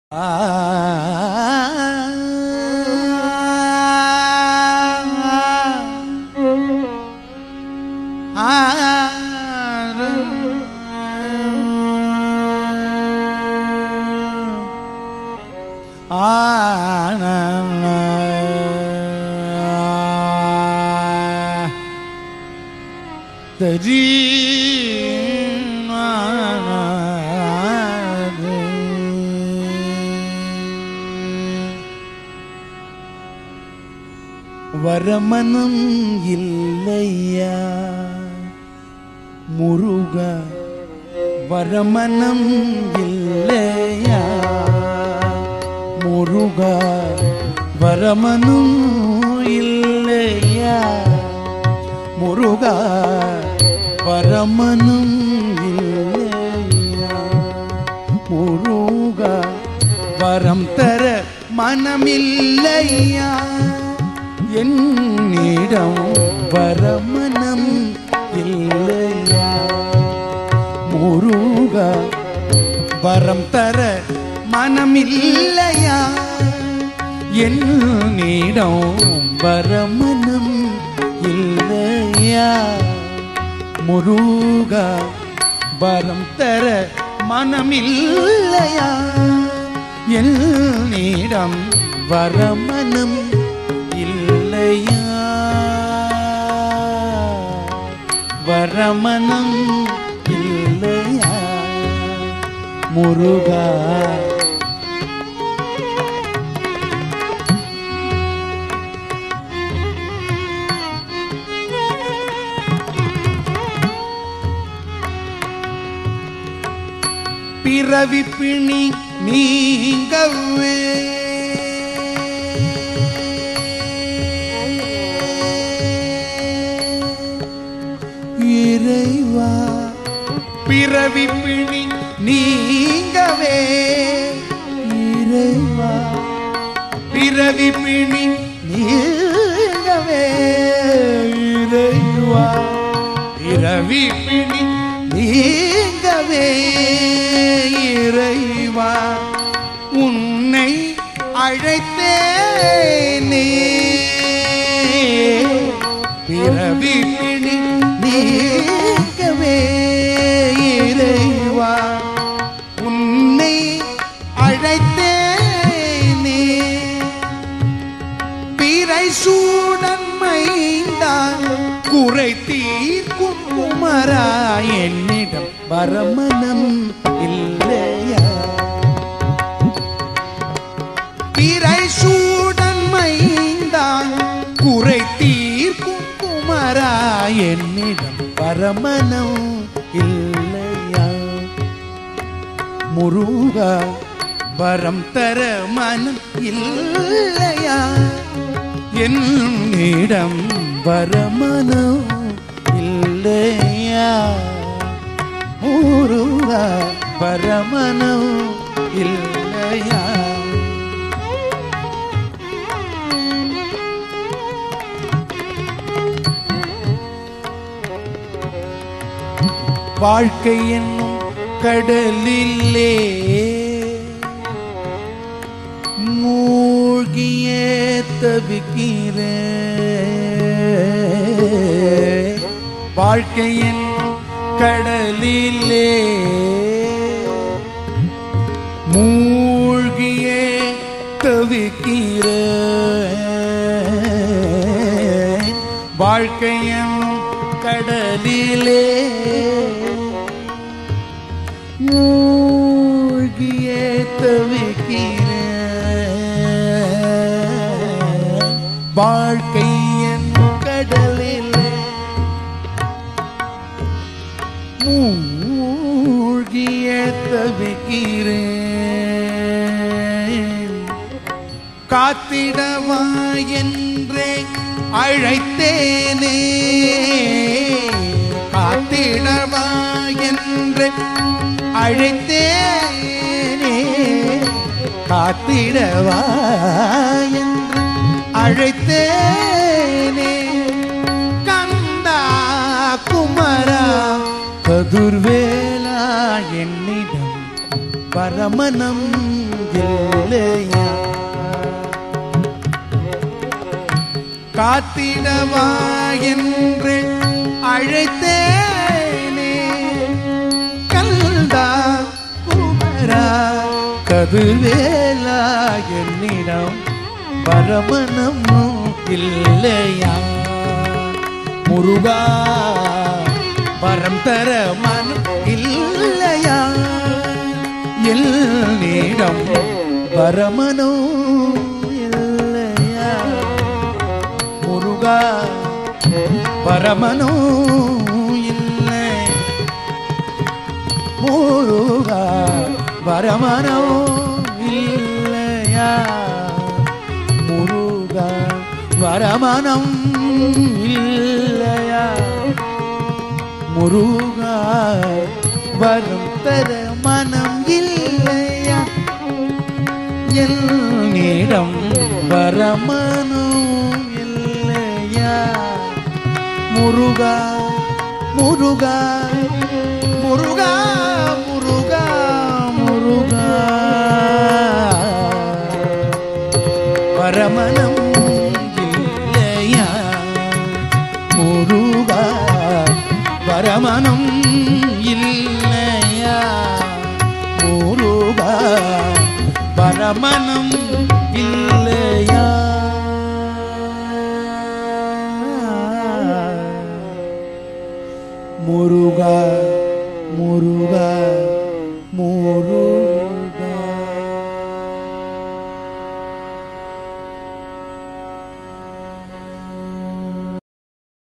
வரமனம் இல்லையா முருக வரமனம் இல்லையா முருக வரமனும் இல்லையா முருக வரமனும் இல்லையா முருக வரம் தர மனமில்லையா என்னிடம் வரமனம் இல்லையா முருக வரம் தர மனமில்லையா என்னிடம் வரமனம் இல்லையா முருக வரம் தர மனமில்லையா என்னிடம் வரமனம் இல்லையா வரமனம் இல்லையா முருகா பிறவி பிணி நீங்கவே இறைவா பிறவி பிணி நீங்கவே இறைவா பிறவி பிணி நீங்கவே இறைவா பிறவி பிணி நீங்கவே இறைவா உன்னை அழைத்தேனே பிறவி பிணி நீங்கவே இறைவா உன்னை அழைத்தேனே பிறை சூடன்மைந்தான் குறை தீர்க்கும் குமரா என்னிடம் வரமனம் இல்லையா பிறை சூடன்மைந்தான் குறை தீர்க்கும் குமரா என்னிடம் பரமனம் இல்லையா முருகா வரம் தர மனம் இல்லையா என்னிடம் வரமனம் இல்லையா முருகா வரமனம் இல்லையா வாழ்க்கை என்னும் கடலிலே மூழ்கியே தவிக்கிறேன் வாழ்க்கை என்னும் கடலிலே மூழ்கியே தவிக்கிறேன் வாழ்க்கை என்னும் கடலிலே மூழ்கியே தவிக்கிறேன் வாழ்க்கை என் கடலிலே மூழ்கியே தவிக்கிறேன் காத்திடவா என்றே அழைத்தேனே காத்திடவா என்று அழைத்தேனே காத்திடவா என்று அழைத்தேனே கந்தா குமரா கதுர்வேலா என்னிடம் பரமனம் இல்லையா காத்திடவா என்று அழைத்தேனே கல்தா குமரா கதுவேலா என்னிடம் பரமணம் இல்லையா முருகா வரம் தர மனம் இல்லையா என்னிடம் பரமனோ இல்லையா முருகா பரமனோ இல்லை முருகா பரமனோ இல்லையா முருகா வரமனம் இல்லையா முருகா வரம் தர மனம் இல்லையா என்னிடம் வரமனோ இல்லையா முருகா முருகா முருகா முருகா முருகா பரமணம் இல்லையா முருகா பரமணம் இல்லையா முருகா பரமணம் இல்லையா முருகா முருகா